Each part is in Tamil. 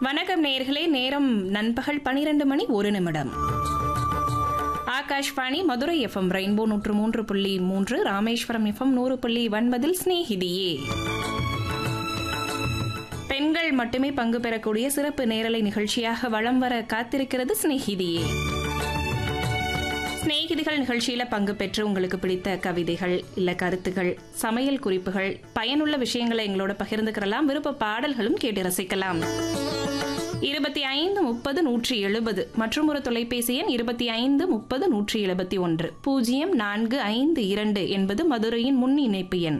வணக்கம் நேயர்களே நேரம் நண்பகல் பனிரெண்டு மணி ஒரு நிமிடம் ஆகாஷ்வாணி மதுரை எஃப்எம் ரெயின்போ நூற்று மூன்று புள்ளி மூன்று ராமேஸ்வரம் எஃப்எம் நூறு புள்ளி ஒன்பதில் சிநேகிதியே பெண்கள் மட்டுமே பங்கு பெறக்கூடிய சிறப்பு நேரலை நிகழ்ச்சியாக வலம் வர காத்திருக்கிறது சிநேகிதியே சிநேகிதிகள் நிகழ்ச்சியில பங்கு பெற்று உங்களுக்கு பிடித்த கவிதைகள் இல்ல கருத்துகள் சமையல் குறிப்புகள் பயனுள்ள விஷயங்களை எங்களோட பகிர்ந்துக்கிறலாம் விருப்ப பாடல்களும் கேட்டு ரசிக்கலாம் இருபத்தி ஐந்து முப்பது நூற்றி எழுபது மற்றும் ஒரு தொலைபேசி எண் இருபத்தி ஐந்து முப்பது நூற்றி எழுபத்தி ஒன்று பூஜ்ஜியம் நான்கு ஐந்து இரண்டு என்பது மதுரையின் முன் இணைப்பு எண்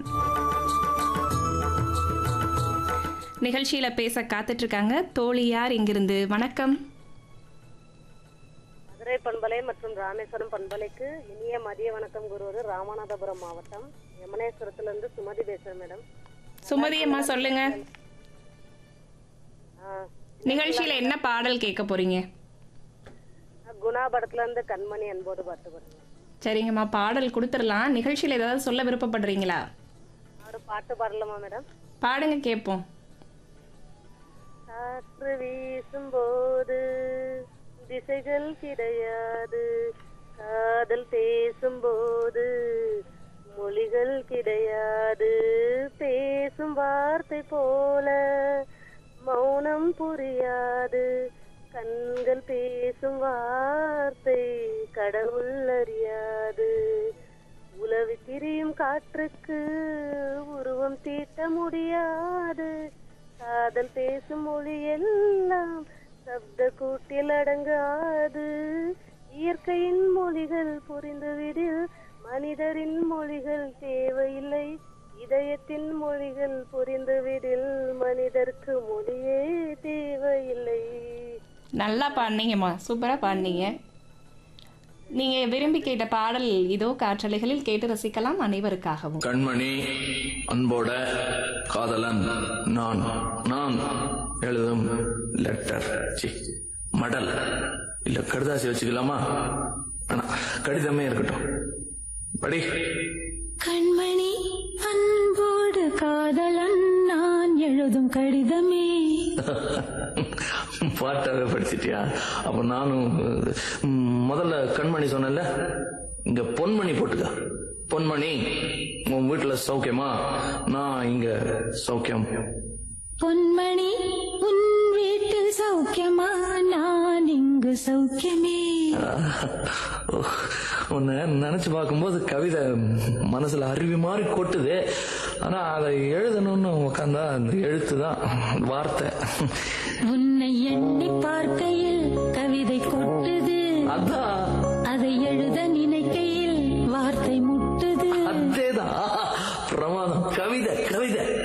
நிகழ்ச்சியில பேச காத்துட்டு இருக்காங்க தோழி யார் இங்கிருந்து வணக்கம் மதுரை பண்பலை மற்றும் ராமேஸ்வரம் பண்பலைக்கு இனிய மதிய வணக்கம் கூறுவது ராமநாதபுரம் மாவட்டம் யமுனேஸ்வரத்திலிருந்து சுமதி பேசுறேன் மேடம் சுமதி அம்மா சொல்லுங்க ஆ, நிகழ்ச்சியில என்ன பாடல் கேட்க போறீங்க குணா படத்துல இருந்து கண்மணி அன்போடு பாட்டு பாருங்க சரிங்கம்மா பாடல் கொடுத்துடலாம் நிகழ்ச்சியில ஏதாவது சொல்ல விருப்பப்படுறீங்களா ஒரு பாட்டு பாடலாமா மேடம் பாடுங்க கேட்போம் காற்று வீசும்போது திசைகள் கிடையாது காதல் பேசும்போது மொழிகள் கிடையாது பேசும் வார்த்தை போல மௌனம் புரியாது கண்கள் பேசும் வார்த்தை கடவுள் அறியாது உலவி திரியும் காற்றுக்கு உருவம் தீட்ட முடியாது காதல் பேசும் மொழி எல்லாம் சப்த கூட்டில் அடங்காது இயற்கையின் மொழிகள் புரிந்துவிடில் மனிதரின் மொழிகள் தேவையில்லை இதயத்தின் மொழிகள் புரிந்துவிடில் மனிதர்க்கு மொழியே தேவையில்லை நல்லா பாடினீங்கம்மா சூப்பரா பாடினீங்க நீங்க விரும்பி கேட்ட பாடல் இதோ காற்றலைகளில் கேட்டு ரசிக்கலாம் அனைவருக்காகவும் கண்மணி அன்போட காதலன் நான் நான் எழுதும் லெட்டர் சி மடல் இல்ல கடுதாசி வச்சுக்கலாமா ஆனா கடிதமே இருக்கட்டும் படி கண்மணி அன்போடு காதலன் நான் எழுதும் கடிதமே பாட்டாவே படிச்சிட்டியா அப்ப நானும் ம், முதல்ல கண்மணி சொன்னேன்ல இங்க பொன்மணி போட்டுக்க பொன்மணி உன் வீட்டுல சௌக்கியமா நான் இங்க சௌக்கியம் பொன்மணி உன் வீட்டில் சௌக்கியமா நான் இங்கு சௌக்கியமே உன்னை நினைச்சு பார்க்கும்போது கவிதை மனசுல அருவி மாதிரி கொட்டுது ஆனா அதை எழுதணும்னு உட்காந்தா அந்த எழுத்து தான் வார்த்தை உன்னை எண்ணி பார்க்கையில் கவிதை கொட்டுது அதான் அதை எழுத நினைக்கையில் வார்த்தை முட்டுது அதேதான் பிரமாதம் கவிதை கவிதை